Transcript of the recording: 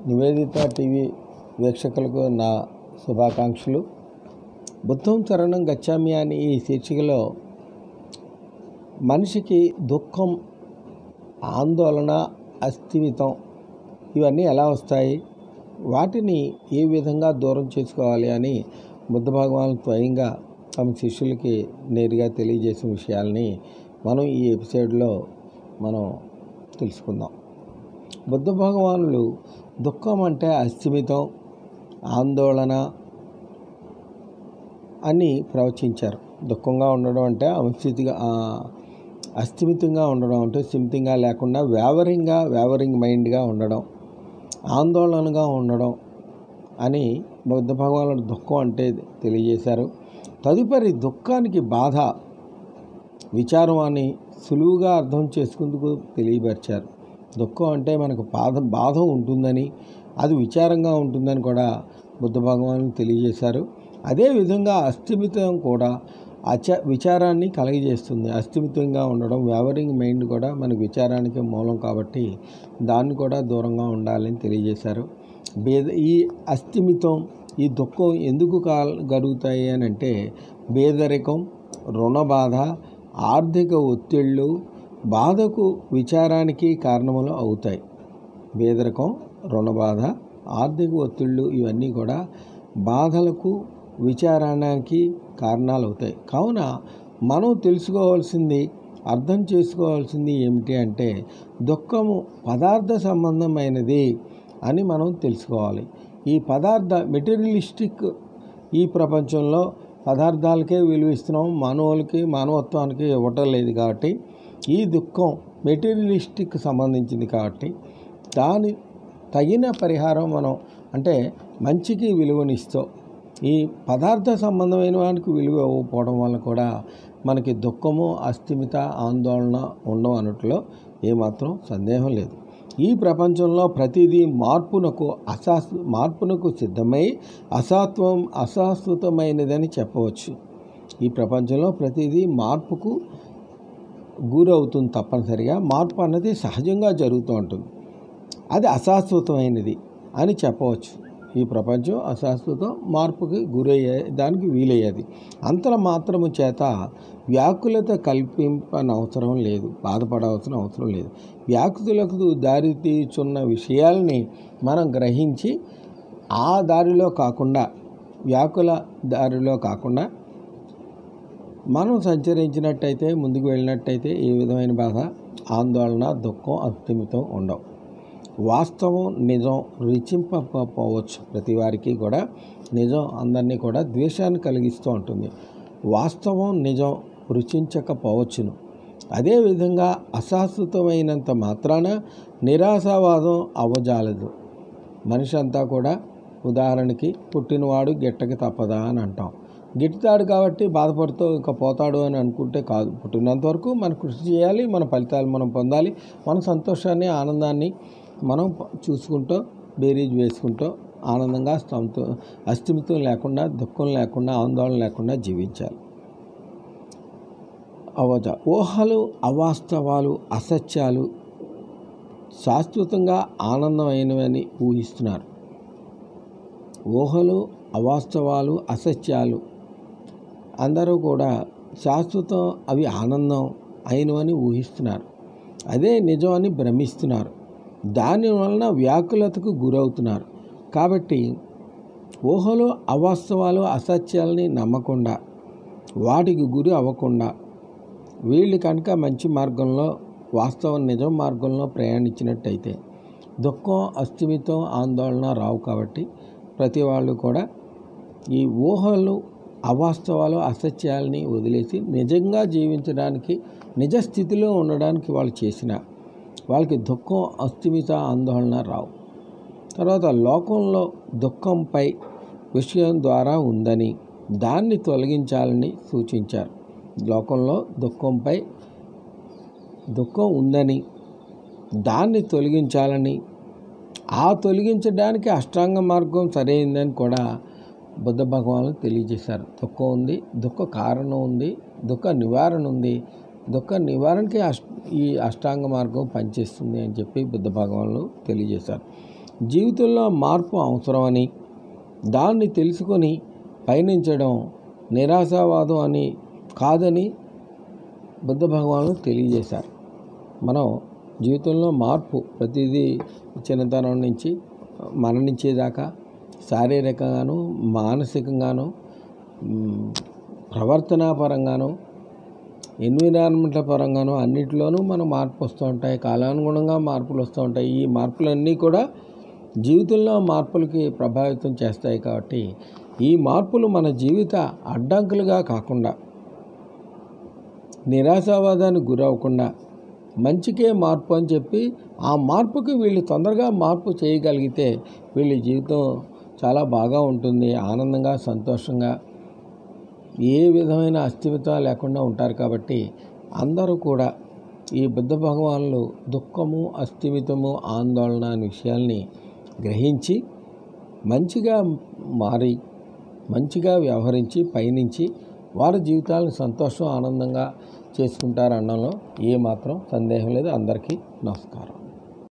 Nivedita TV వీక్షకులకు నా శుభాకాంక్షలు బుద్ధం చరణం గచ్చామి అని ఈ శీర్షికలో మనిషికి దుఃఖం ఆందోళన అస్థిమితం ఇవన్నీ ఎలా వస్తాయి వాటిని ఏ విధంగా దూరం చేసుకోవాలి అని బుద్ధ భగవాన్ స్వయంగా తమ శిష్యులకి నేరుగా తెలియజేసిన విషయాల్ని మనం ఈ ఎపిసోడ్లో మనం తెలుసుకుందాం బుద్ధ భగవానులు దుఃఖం అంటే అస్థిమితం ఆందోళన అని ప్రవచించారు దుఃఖంగా ఉండడం అంటే అస్థితిగా అస్థిమితంగా ఉండడం అంటే స్థిమితంగా లేకుండా వేవరింగ్గా వేవరింగ్ మైండ్గా ఉండడం ఆందోళనగా ఉండడం అని బుద్ధ భగవానుడు దుఃఖం అంటే తెలియజేశారు తదుపరి దుఃఖానికి బాధ విచారం అని సులువుగా అర్థం చేసుకుందుకు తెలియపరిచారు దుఃఖం అంటే మనకు బాధ బాధ ఉంటుందని అది విచారంగా ఉంటుందని కూడా బుద్ధ భగవాను తెలియజేశారు అదేవిధంగా అస్థిమితం కూడా అచ విచారాన్ని కలగజేస్తుంది అస్థిమితంగా ఉండడం వ్యావరింగ్ మైండ్ కూడా మనకు విచారానికి మూలం కాబట్టి దాన్ని కూడా దూరంగా ఉండాలని తెలియజేశారు భేద ఈ అస్థిమితం ఈ దుఃఖం ఎందుకు కాల్ గడుగుతాయి అని అంటే పేదరికం రుణ బాధ ఆర్థిక ఒత్తిళ్ళు బాధకు విచారానికి కారణములు అవుతాయి పేదరికం రుణ బాధ ఆర్థిక ఒత్తిళ్ళు ఇవన్నీ కూడా బాధలకు విచారానికి కారణాలు అవుతాయి కావున మనం తెలుసుకోవాల్సింది అర్థం చేసుకోవాల్సింది ఏమిటి అంటే దుఃఖము పదార్థ సంబంధమైనది అని మనం తెలుసుకోవాలి ఈ పదార్థ మెటీరియలిస్టిక్ ఈ ప్రపంచంలో పదార్థాలకే విలువ ఇస్తున్నాం మానవులకి మానవత్వానికి ఇవ్వటం లేదు కాబట్టి ఈ దుఃఖం మెటీరియలిస్టిక్ సంబంధించింది కాబట్టి దాని తగిన పరిహారం మనం అంటే మంచికి విలువనిస్తూ ఈ పదార్థ సంబంధమైన వానికి విలువ ఇవ్వకపోవడం వల్ల కూడా మనకి దుఃఖము అస్థిమిత ఆందోళన ఉండవు అన్నట్లో ఏమాత్రం సందేహం లేదు ఈ ప్రపంచంలో ప్రతిదీ మార్పునకు అశాస్ మార్పునకు సిద్ధమై అశాత్వం అశాశ్వతమైనదని చెప్పవచ్చు ఈ ప్రపంచంలో ప్రతిదీ మార్పుకు గురవుతుంది తప్పనిసరిగా మార్పు అన్నది సహజంగా జరుగుతూ ఉంటుంది అది అశాశ్వతమైనది అని చెప్పవచ్చు ఈ ప్రపంచం అశాశ్వతం మార్పుకి గురయ్యే దానికి వీలయ్యేది అంతల మాత్రము చేత వ్యాకులత కల్పింపనవసరం లేదు బాధపడవలసిన అవసరం లేదు వ్యాకుతులకు దారి తీచున్న విషయాల్ని మనం గ్రహించి ఆ దారిలో కాకుండా వ్యాకుల దారిలో కాకుండా మనం సంచరించినట్టయితే ముందుకు వెళ్ళినట్టయితే ఏ విధమైన బాధ ఆందోళన దుఃఖం అస్థిమితం ఉండవు వాస్తవం నిజం రుచింపకపోవచ్చు ప్రతి వారికి కూడా నిజం అందరినీ కూడా ద్వేషాన్ని కలిగిస్తూ ఉంటుంది వాస్తవం నిజం రుచించకపోవచ్చును అదేవిధంగా అశాశ్వతమైనంత మాత్రాన నిరాశావాదం అవ్వజాలదు మనిషి అంతా కూడా ఉదాహరణకి పుట్టినవాడు గిట్టకి తప్పదా అని అంటాం గిట్టుతాడు కాబట్టి బాధపడుతూ ఇక పోతాడు అని అనుకుంటే కాదు పుట్టినంత వరకు మనం కృషి చేయాలి మన ఫలితాలు మనం పొందాలి మన సంతోషాన్ని ఆనందాన్ని మనం చూసుకుంటూ బేరీజ్ వేసుకుంటూ ఆనందంగా స్థంతో అస్థిమితం లేకుండా దుఃఖం లేకుండా ఆందోళన లేకుండా జీవించాలి అవజ ఊహలు అవాస్తవాలు అసత్యాలు శాశ్వతంగా ఆనందమైనవని ఊహిస్తున్నారు ఊహలు అవాస్తవాలు అసత్యాలు అందరూ కూడా శాశ్వతం అవి ఆనందం అయినవని ఊహిస్తున్నారు అదే నిజం అని భ్రమిస్తున్నారు దాని వలన వ్యాకులతకు గురవుతున్నారు కాబట్టి ఊహలు అవాస్తవాలు అసత్యాలని నమ్మకుండా వాటికి గురి అవ్వకుండా వీళ్ళు కనుక మంచి మార్గంలో వాస్తవం నిజం మార్గంలో ప్రయాణించినట్టయితే దుఃఖం అస్థిమితం ఆందోళన రావు కాబట్టి ప్రతి వాళ్ళు కూడా ఈ ఊహలు అవాస్తవాలు అసత్యాలని వదిలేసి నిజంగా జీవించడానికి నిజ స్థితిలో ఉండడానికి వాళ్ళు చేసిన వాళ్ళకి దుఃఖం అస్థిమిత ఆందోళన రావు తర్వాత లోకంలో దుఃఖంపై విషయం ద్వారా ఉందని దాన్ని తొలగించాలని సూచించారు లోకంలో దుఃఖంపై దుఃఖం ఉందని దాన్ని తొలగించాలని ఆ తొలగించడానికి అష్టాంగ మార్గం సరైందని కూడా బుద్ధ భగవాను తెలియజేశారు దుఃఖం ఉంది దుఃఖ కారణం ఉంది దుఃఖ నివారణ ఉంది దుఃఖ నివారణకి అష్ ఈ అష్టాంగ మార్గం పనిచేస్తుంది అని చెప్పి బుద్ధ భగవానులు తెలియజేశారు జీవితంలో మార్పు అవసరమని దాన్ని తెలుసుకొని పయనించడం నిరాశావాదం అని కాదని బుద్ధ భగవాను తెలియజేశారు మనం జీవితంలో మార్పు ప్రతిదీ చిన్నతనం నుంచి మరణించేదాకా శారీరకంగాను మానసికంగాను మ్, ప్రవర్తనాపరంగాను ఎన్విరాన్మెంట్ల పరంగాను అన్నిటిలోనూ మనం మార్పు వస్తూ ఉంటాయి కాలానుగుణంగా మార్పులు వస్తూ ఉంటాయి ఈ మార్పులన్నీ కూడా జీవితంలో మార్పులకి ప్రభావితం చేస్తాయి కాబట్టి ఈ మార్పులు మన జీవిత అడ్డంకులుగా కాకుండా నిరాశావాదానికి గురవకుండా మంచికే మార్పు అని చెప్పి ఆ మార్పుకి వీళ్ళు తొందరగా మార్పు చేయగలిగితే వీళ్ళ జీవితం చాలా బాగా ఉంటుంది ఆనందంగా సంతోషంగా ఏ విధమైన అస్థిమితం లేకుండా ఉంటారు కాబట్టి అందరూ కూడా ఈ బుద్ధ భగవానులు దుఃఖము అస్థిమితము ఆందోళన అనే విషయాల్ని గ్రహించి మంచిగా మారి మంచిగా వ్యవహరించి పయనించి వారి జీవితాలను సంతోషం ఆనందంగా చేసుకుంటారనడంలో ఏమాత్రం సందేహం లేదు అందరికీ నమస్కారం